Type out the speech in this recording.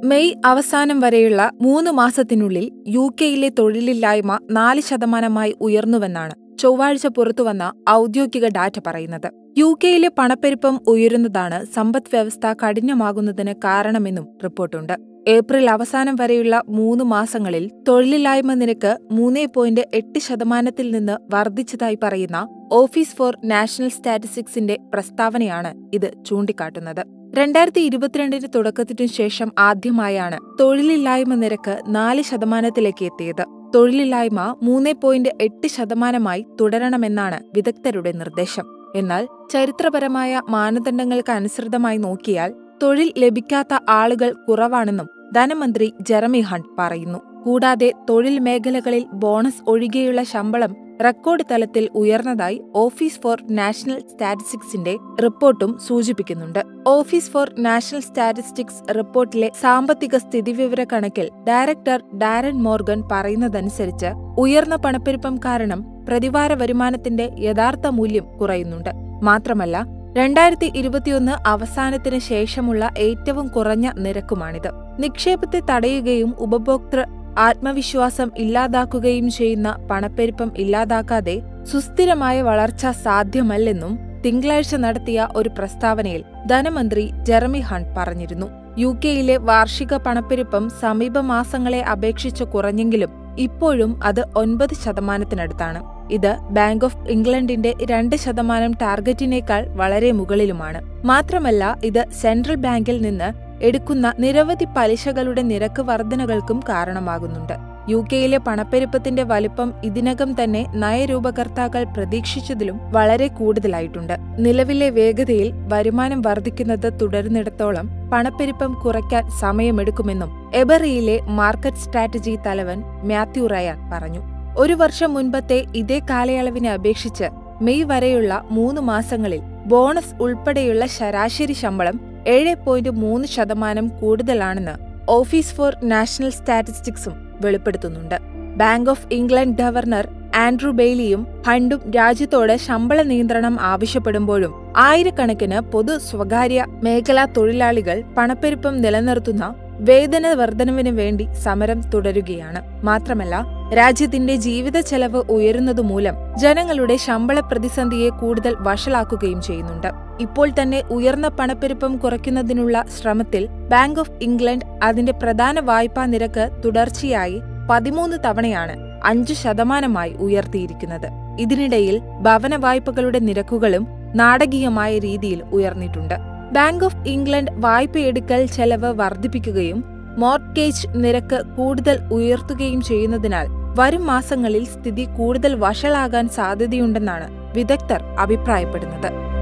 May അവസാനം വരെയുള്ള മൂന്ന് മാസത്തിനുള്ളിൽ യു കെയിലെ തൊഴിലില്ലായ്മ നാല് ശതമാനമായി ഉയർന്നുവെന്നാണ് ചൊവ്വാഴ്ച പുറത്തുവന്ന ഔദ്യോഗിക ഡാറ്റ പറയുന്നത് യു കെയിലെ പണപ്പെരുപ്പം ഉയരുന്നതാണ് സമ്പദ് വ്യവസ്ഥ കഠിനമാകുന്നതിന് കാരണമെന്നും റിപ്പോർട്ടുണ്ട് ഏപ്രിൽ അവസാനം വരെയുള്ള മൂന്ന് മാസങ്ങളിൽ തൊഴിലില്ലായ്മ നിരക്ക് മൂന്ന് പോയിന്റ് എട്ട് ശതമാനത്തിൽ നിന്ന് വർദ്ധിച്ചതായി പറയുന്ന ഓഫീസ് ഫോർ നാഷണൽ സ്റ്റാറ്റിസ്റ്റിക്സിന്റെ പ്രസ്താവനയാണ് ഇത് ചൂണ്ടിക്കാട്ടുന്നത് രണ്ടായിരത്തി ഇരുപത്തിരണ്ടിന് തുടക്കത്തിനു ശേഷം ആദ്യമായാണ് തൊഴിലില്ലായ്മ നിരക്ക് നാല് ശതമാനത്തിലേക്ക് എത്തിയത് തൊഴിലില്ലായ്മ മൂന്ന് പോയിന്റ് എട്ട് ശതമാനമായി തുടരണമെന്നാണ് വിദഗ്ധരുടെ നിർദ്ദേശം എന്നാൽ ചരിത്രപരമായ മാനദണ്ഡങ്ങൾക്ക് അനുസൃതമായി നോക്കിയാൽ തൊഴിൽ ലഭിക്കാത്ത ആളുകൾ കുറവാണെന്നും ധനമന്ത്രി ജെറമി ഹണ്ട് പറയുന്നു കൂടാതെ തൊഴിൽ മേഖലകളിൽ ബോണസ് ഒഴികെയുള്ള ശമ്പളം റെക്കോർഡ് തലത്തിൽ ഉയർന്നതായി ഓഫീസ് ഫോർ നാഷണൽ സ്റ്റാറ്റിസ്റ്റിക്സിന്റെ റിപ്പോർട്ടും സൂചിപ്പിക്കുന്നുണ്ട് ഓഫീസ് ഫോർ നാഷണൽ സ്റ്റാറ്റിസ്റ്റിക്സ് റിപ്പോർട്ടിലെ സാമ്പത്തിക സ്ഥിതിവിവര കണക്കിൽ ഡയറക്ടർ ഡാരൻ മോർഗൻ പറയുന്നതനുസരിച്ച് ഉയർന്ന പണപ്പെരുപ്പം കാരണം പ്രതിവാര വരുമാനത്തിന്റെ യഥാർത്ഥ മൂല്യം കുറയുന്നുണ്ട് മാത്രമല്ല രണ്ടായിരത്തി ഇരുപത്തിയൊന്ന് അവസാനത്തിന് ശേഷമുള്ള ഏറ്റവും കുറഞ്ഞ നിരക്കുമാണിത് നിക്ഷേപത്തെ തടയുകയും ഉപഭോക്തൃ ആത്മവിശ്വാസം ഇല്ലാതാക്കുകയും ചെയ്യുന്ന പണപ്പെരുപ്പം ഇല്ലാതാക്കാതെ സുസ്ഥിരമായ വളർച്ച സാധ്യമല്ലെന്നും തിങ്കളാഴ്ച നടത്തിയ ഒരു പ്രസ്താവനയിൽ ധനമന്ത്രി ജെറമി ഹണ്ട് പറഞ്ഞിരുന്നു യു കെയിലെ വാർഷിക പണപ്പെരുപ്പം സമീപ മാസങ്ങളെ അപേക്ഷിച്ച് കുറഞ്ഞെങ്കിലും ഇപ്പോഴും അത് ഒൻപത് ശതമാനത്തിനടുത്താണ് ഇത് ബാങ്ക് ഓഫ് ഇംഗ്ലണ്ടിന്റെ രണ്ട് ശതമാനം ടാർഗറ്റിനേക്കാൾ വളരെ മുകളിലുമാണ് മാത്രമല്ല ഇത് സെൻട്രൽ ബാങ്കിൽ നിന്ന് എടുക്കുന്ന നിരവധി പലിശകളുടെ നിരക്ക് വർധനകൾക്കും കാരണമാകുന്നുണ്ട് യു കെയിലെ പണപ്പെരുപ്പത്തിന്റെ വലിപ്പം ഇതിനകം തന്നെ നയരൂപകർത്താക്കൾ പ്രതീക്ഷിച്ചതിലും വളരെ കൂടുതലായിട്ടുണ്ട് നിലവിലെ വേഗതയിൽ വരുമാനം വർദ്ധിക്കുന്നത് തുടരുന്നിടത്തോളം പണപ്പെരുപ്പം കുറയ്ക്കാൻ സമയമെടുക്കുമെന്നും എബറിയിലെ മാർക്കറ്റ് സ്ട്രാറ്റജി തലവൻ മാത്യു റയാൻ പറഞ്ഞു ഒരു വർഷം മുൻപത്തെ ഇതേ കാലയളവിനെ അപേക്ഷിച്ച് മെയ് വരെയുള്ള മൂന്ന് മാസങ്ങളിൽ ബോണസ് ഉൾപ്പെടെയുള്ള ശരാശരി ശമ്പളം ഏഴ് പോയിന്റ് മൂന്ന് ശതമാനം കൂടുതലാണെന്ന് ഓഫീസ് ഫോർ നാഷണൽ സ്റ്റാറ്റിസ്റ്റിക്സും വെളിപ്പെടുത്തുന്നുണ്ട് bank of England governor Andrew ബെയ്ലിയും ഹണ്ടും രാജ്യത്തോട് ശമ്പള നിയന്ത്രണം ആവശ്യപ്പെടുമ്പോഴും ആയിരക്കണക്കിന് പൊതു സ്വകാര്യ മേഖലാ തൊഴിലാളികൾ പണപ്പെരുപ്പം നിലനിർത്തുന്ന വേതന വർധനവിന് വേണ്ടി സമരം തുടരുകയാണ് മാത്രമല്ല രാജ്യത്തിന്റെ ജീവിത ചെലവ് ഉയരുന്നതുമൂലം ജനങ്ങളുടെ ശമ്പള പ്രതിസന്ധിയെ കൂടുതൽ വഷളാക്കുകയും ചെയ്യുന്നുണ്ട് ഇപ്പോൾ തന്നെ ഉയർന്ന പണപ്പെരുപ്പം കുറയ്ക്കുന്നതിനുള്ള ശ്രമത്തിൽ ബാങ്ക് ഓഫ് ഇംഗ്ലണ്ട് അതിന്റെ പ്രധാന വായ്പാ നിരക്ക് തുടർച്ചയായി പതിമൂന്ന് തവണയാണ് അഞ്ചു ശതമാനമായി ഉയർത്തിയിരിക്കുന്നത് ഇതിനിടയിൽ ഭവന വായ്പകളുടെ നിരക്കുകളും നാടകീയമായ രീതിയിൽ ഉയർന്നിട്ടുണ്ട് ബാങ്ക് ഓഫ് ഇംഗ്ലണ്ട് വായ്പയെടുക്കൽ ചെലവ് വർദ്ധിപ്പിക്കുകയും മോർട്ട്ഗേജ് നിരക്ക് കൂടുതൽ ഉയർത്തുകയും ചെയ്യുന്നതിനാൽ വരും മാസങ്ങളിൽ സ്ഥിതി കൂടുതൽ വഷളാകാൻ സാധ്യതയുണ്ടെന്നാണ് വിദഗ്ധർ അഭിപ്രായപ്പെടുന്നത്